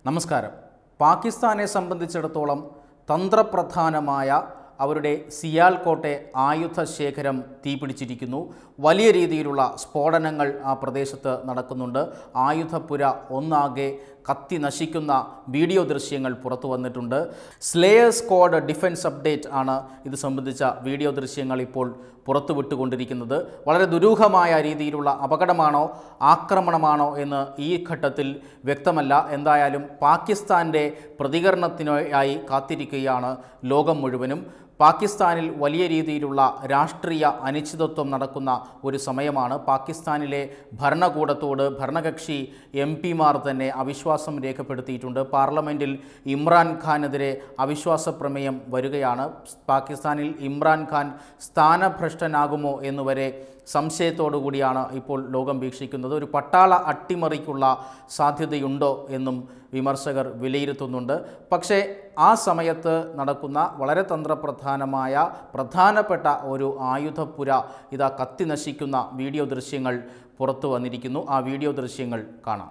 നമസ്കാരം പാകിസ്ഥാനെ സംബന്ധിച്ചിടത്തോളം തന്ത്രപ്രധാനമായ അവരുടെ സിയാൽകോട്ടെ ആയുധ ശേഖരം തീപിടിച്ചിരിക്കുന്നു വലിയ രീതിയിലുള്ള സ്ഫോടനങ്ങൾ ആ പ്രദേശത്ത് നടക്കുന്നുണ്ട് ആയുധപ്പുര ഒന്നാകെ കത്തി നശിക്കുന്ന വീഡിയോ ദൃശ്യങ്ങൾ പുറത്തു വന്നിട്ടുണ്ട് സ്ലേയർ സ്ക്വാഡ് ഡിഫൻസ് അപ്ഡേറ്റ് ആണ് ഇത് സംബന്ധിച്ച വീഡിയോ ദൃശ്യങ്ങൾ ഇപ്പോൾ പുറത്തുവിട്ടുകൊണ്ടിരിക്കുന്നത് വളരെ ദുരൂഹമായ രീതിയിലുള്ള അപകടമാണോ ആക്രമണമാണോ എന്ന് ഈ ഘട്ടത്തിൽ വ്യക്തമല്ല എന്തായാലും പാകിസ്ഥാൻ്റെ പ്രതികരണത്തിനായി കാത്തിരിക്കുകയാണ് ലോകം മുഴുവനും പാകിസ്ഥാനിൽ വലിയ രീതിയിലുള്ള രാഷ്ട്രീയ അനിശ്ചിതത്വം നടക്കുന്ന ഒരു സമയമാണ് പാകിസ്ഥാനിലെ ഭരണകൂടത്തോട് ഭരണകക്ഷി എം പിമാർ തന്നെ അവിശ്വാസം രേഖപ്പെടുത്തിയിട്ടുണ്ട് പാർലമെൻറ്റിൽ ഇമ്രാൻഖാനെതിരെ അവിശ്വാസ പ്രമേയം വരികയാണ് പാകിസ്ഥാനിൽ ഇമ്രാൻഖാൻ സ്ഥാനഭ്രഷ്ടനാകുമോ എന്നുവരെ സംശയത്തോടു കൂടിയാണ് ഇപ്പോൾ ലോകം വീക്ഷിക്കുന്നത് ഒരു പട്ടാള അട്ടിമറിക്കുള്ള സാധ്യതയുണ്ടോ എന്നും വിമർശകർ വിലയിരുത്തുന്നുണ്ട് പക്ഷേ ആ സമയത്ത് നടക്കുന്ന വളരെ തന്ത്രപ്രധാനമായ പ്രധാനപ്പെട്ട ഒരു ആയുധപ്പുര ഇതാ കത്തി നശിക്കുന്ന വീഡിയോ ദൃശ്യങ്ങൾ പുറത്തു വന്നിരിക്കുന്നു ആ വീഡിയോ ദൃശ്യങ്ങൾ കാണാം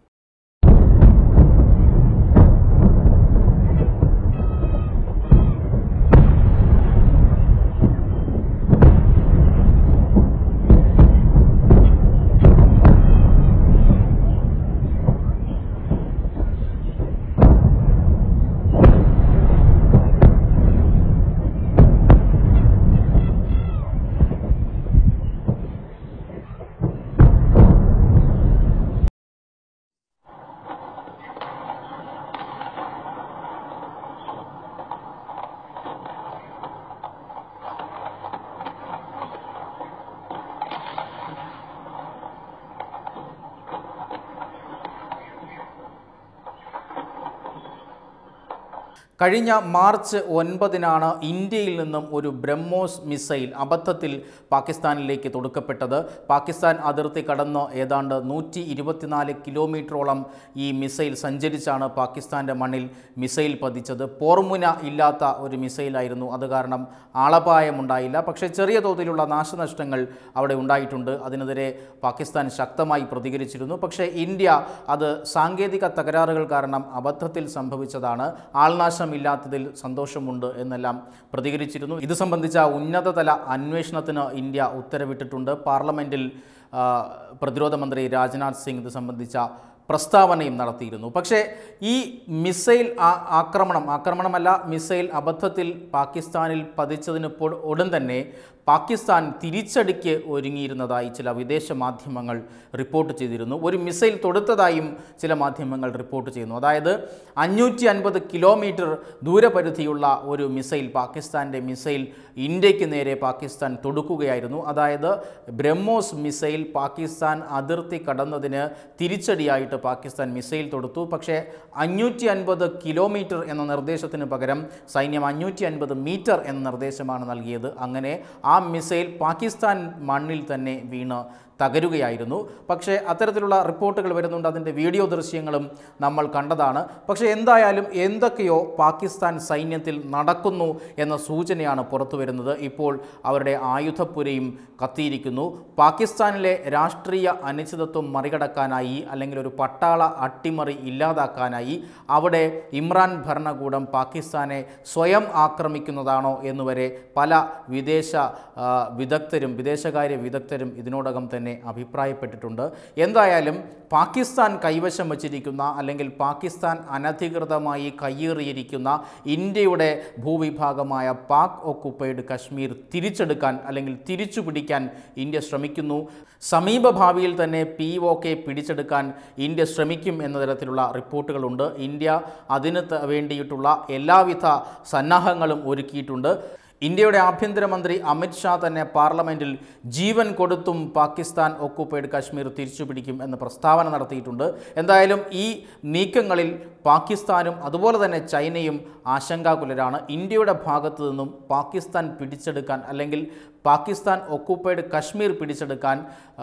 കഴിഞ്ഞ മാർച്ച് ഒൻപതിനാണ് ഇന്ത്യയിൽ നിന്നും ഒരു ബ്രഹ്മോസ് മിസൈൽ അബദ്ധത്തിൽ പാകിസ്ഥാനിലേക്ക് തൊടുക്കപ്പെട്ടത് പാകിസ്ഥാൻ അതിർത്തി കടന്ന് ഏതാണ്ട് നൂറ്റി ഇരുപത്തിനാല് കിലോമീറ്ററോളം ഈ മിസൈൽ സഞ്ചരിച്ചാണ് പാകിസ്ഥാൻ്റെ മണ്ണിൽ മിസൈൽ പതിച്ചത് പോർമുന ഇല്ലാത്ത ഒരു മിസൈലായിരുന്നു അത് കാരണം ആളപായമുണ്ടായില്ല പക്ഷേ ചെറിയ തോതിലുള്ള നാശനഷ്ടങ്ങൾ അവിടെ ഉണ്ടായിട്ടുണ്ട് അതിനെതിരെ പാകിസ്ഥാൻ ശക്തമായി പ്രതികരിച്ചിരുന്നു പക്ഷേ ഇന്ത്യ അത് സാങ്കേതിക തകരാറുകൾ കാരണം അബദ്ധത്തിൽ സംഭവിച്ചതാണ് ആൾനാശമില്ലാത്തതിൽ സന്തോഷമുണ്ട് എന്നെല്ലാം പ്രതികരിച്ചിരുന്നു ഇത് സംബന്ധിച്ച ഉന്നതതല അന്വേഷണത്തിന് ഇന്ത്യ ഉത്തരവിട്ടിട്ടുണ്ട് പാർലമെൻറ്റിൽ ആ, പ്രതിരോധ മന്ത്രി രാജ്നാഥ് സിംഗ് ഇത് സംബന്ധിച്ച പ്രസ്താവനയും നടത്തിയിരുന്നു പക്ഷേ ഈ മിസൈൽ ആ- ആക്രമണം ആക്രമണമല്ല മിസൈൽ അബദ്ധത്തിൽ പാകിസ്ഥാനിൽ പതിച്ചതിന് ഇപ്പോൾ ഉടൻ തന്നെ പാകിസ്ഥാൻ തിരിച്ചടിക്ക് ഒരുങ്ങിയിരുന്നതായി ചില വിദേശ മാധ്യമങ്ങൾ റിപ്പോർട്ട് ചെയ്തിരുന്നു ഒരു മിസൈൽ തൊടുത്തതായും ചില മാധ്യമങ്ങൾ റിപ്പോർട്ട് ചെയ്യുന്നു അതായത് അഞ്ഞൂറ്റി അൻപത് കിലോമീറ്റർ ദൂരപരിധിയുള്ള ഒരു മിസൈൽ പാകിസ്ഥാൻ്റെ മിസൈൽ ഇന്ത്യക്ക് നേരെ പാകിസ്ഥാൻ തൊടുക്കുകയായിരുന്നു അതായത് ബ്രഹ്മോസ് മിസൈൽ പാകിസ്ഥാൻ അതിർത്തി കടന്നതിന് തിരിച്ചടിയായിട്ട് പാകിസ്ഥാൻ മിസൈൽ തൊടുത്തു പക്ഷേ അഞ്ഞൂറ്റി അൻപത് കിലോമീറ്റർ എന്ന നിർദ്ദേശത്തിന് പകരം സൈന്യം അഞ്ഞൂറ്റി അൻപത് മീറ്റർ എന്ന നിർദ്ദേശമാണ് നൽകിയത് അങ്ങനെ ആ മിസൈൽ പാകിസ്ഥാൻ മണ്ണിൽ തന്നെ വീണ് തകരുകയായിരുന്നു പക്ഷേ അത്തരത്തിലുള്ള റിപ്പോർട്ടുകൾ വരുന്നുണ്ട് അതിൻ്റെ വീഡിയോ ദൃശ്യങ്ങളും നമ്മൾ കണ്ടതാണ് പക്ഷേ എന്തായാലും എന്തൊക്കെയോ പാകിസ്ഥാൻ സൈന്യത്തിൽ നടക്കുന്നു എന്ന സൂചനയാണ് പുറത്തു വരുന്നത് ഇപ്പോൾ അവരുടെ ആയുധപ്പുരയും കത്തിയിരിക്കുന്നു പാകിസ്ഥാനിലെ രാഷ്ട്രീയ അനിശ്ചിതത്വം മറികടക്കാനായി അല്ലെങ്കിൽ ഒരു പട്ടാള അട്ടിമറി ഇല്ലാതാക്കാനായി അവിടെ ഇമ്രാൻ ഭരണകൂടം പാകിസ്ഥാനെ സ്വയം ആക്രമിക്കുന്നതാണോ എന്നുവരെ പല വിദേശ ആ, വിദഗ്ധരും വിദേശകാര്യ വിദഗ്ധരും ഇതിനോടകം തന്നെ അഭിപ്രായപ്പെട്ടിട്ടുണ്ട് എന്തായാലും പാകിസ്ഥാൻ കൈവശം വച്ചിരിക്കുന്ന അല്ലെങ്കിൽ പാകിസ്ഥാൻ അനധികൃതമായി കയ്യേറിയിരിക്കുന്ന ഇന്ത്യയുടെ ഭൂവിഭാഗമായ പാക് ഒക്കുപ്പൈഡ് കശ്മീർ തിരിച്ചെടുക്കാൻ അല്ലെങ്കിൽ തിരിച്ചു പിടിക്കാൻ ഇന്ത്യ ശ്രമിക്കുന്നു സമീപ ഭാവിയിൽ തന്നെ പി ഒ കെ പിടിച്ചെടുക്കാൻ ഇന്ത്യ ശ്രമിക്കും എന്ന തരത്തിലുള്ള റിപ്പോർട്ടുകളുണ്ട് ഇന്ത്യ അതിന് ത- വേണ്ടിയിട്ടുള്ള എല്ലാവിധ സന്നാഹങ്ങളും ഒരുക്കിയിട്ടുണ്ട് ഇന്ത്യയുടെ ആഭ്യന്തരമന്ത്രി അമിത് ഷാ തന്നെ പാർലമെൻറ്റിൽ ജീവൻ കൊടുത്തും പാകിസ്ഥാൻ ഒക്കുപ്പൈഡ് കാശ്മീർ തിരിച്ചുപിടിക്കും എന്ന് പ്രസ്താവന നടത്തിയിട്ടുണ്ട് എന്തായാലും ഈ നീക്കങ്ങളിൽ പാകിസ്ഥാനും അതുപോലെ തന്നെ ചൈനയും ആശങ്കാകുലരാണ് ഇന്ത്യയുടെ ഭാഗത്തു നിന്നും പാകിസ്ഥാൻ പിടിച്ചെടുക്കാൻ അല്ലെങ്കിൽ പാകിസ്ഥാൻ ഒക്കുപ്പൈഡ് കശ്മീർ പിടിച്ചെടുക്കാൻ ആ,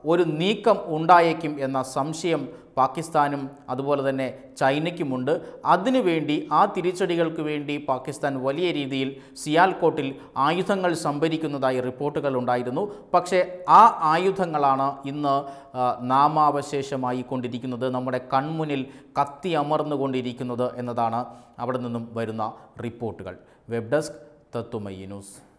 ഒരു നീക്കം ഉണ്ടായേക്കും എന്ന സംശയം പാകിസ്ഥാനും അതുപോലെ തന്നെ ചൈനയ്ക്കുമുണ്ട് അതിനുവേണ്ടി ആ തിരിച്ചടികൾക്ക് വേണ്ടി പാകിസ്ഥാൻ വലിയ രീതിയിൽ സിയാൽകോട്ടിൽ ആയുധങ്ങൾ സംഭരിക്കുന്നതായി റിപ്പോർട്ടുകൾ ഉണ്ടായിരുന്നു പക്ഷേ ആ ആയുധങ്ങളാണ് ഇന്ന് ആ, നാമാവശേഷമായി കൊണ്ടിരിക്കുന്നത് നമ്മുടെ കൺമുന്നിൽ കത്തി അമർന്നുകൊണ്ടിരിക്കുന്നത് എന്നതാണ് അവിടെ നിന്നും വരുന്ന റിപ്പോർട്ടുകൾ വെബ് ഡെസ്ക് തത്വമയി ന്യൂസ്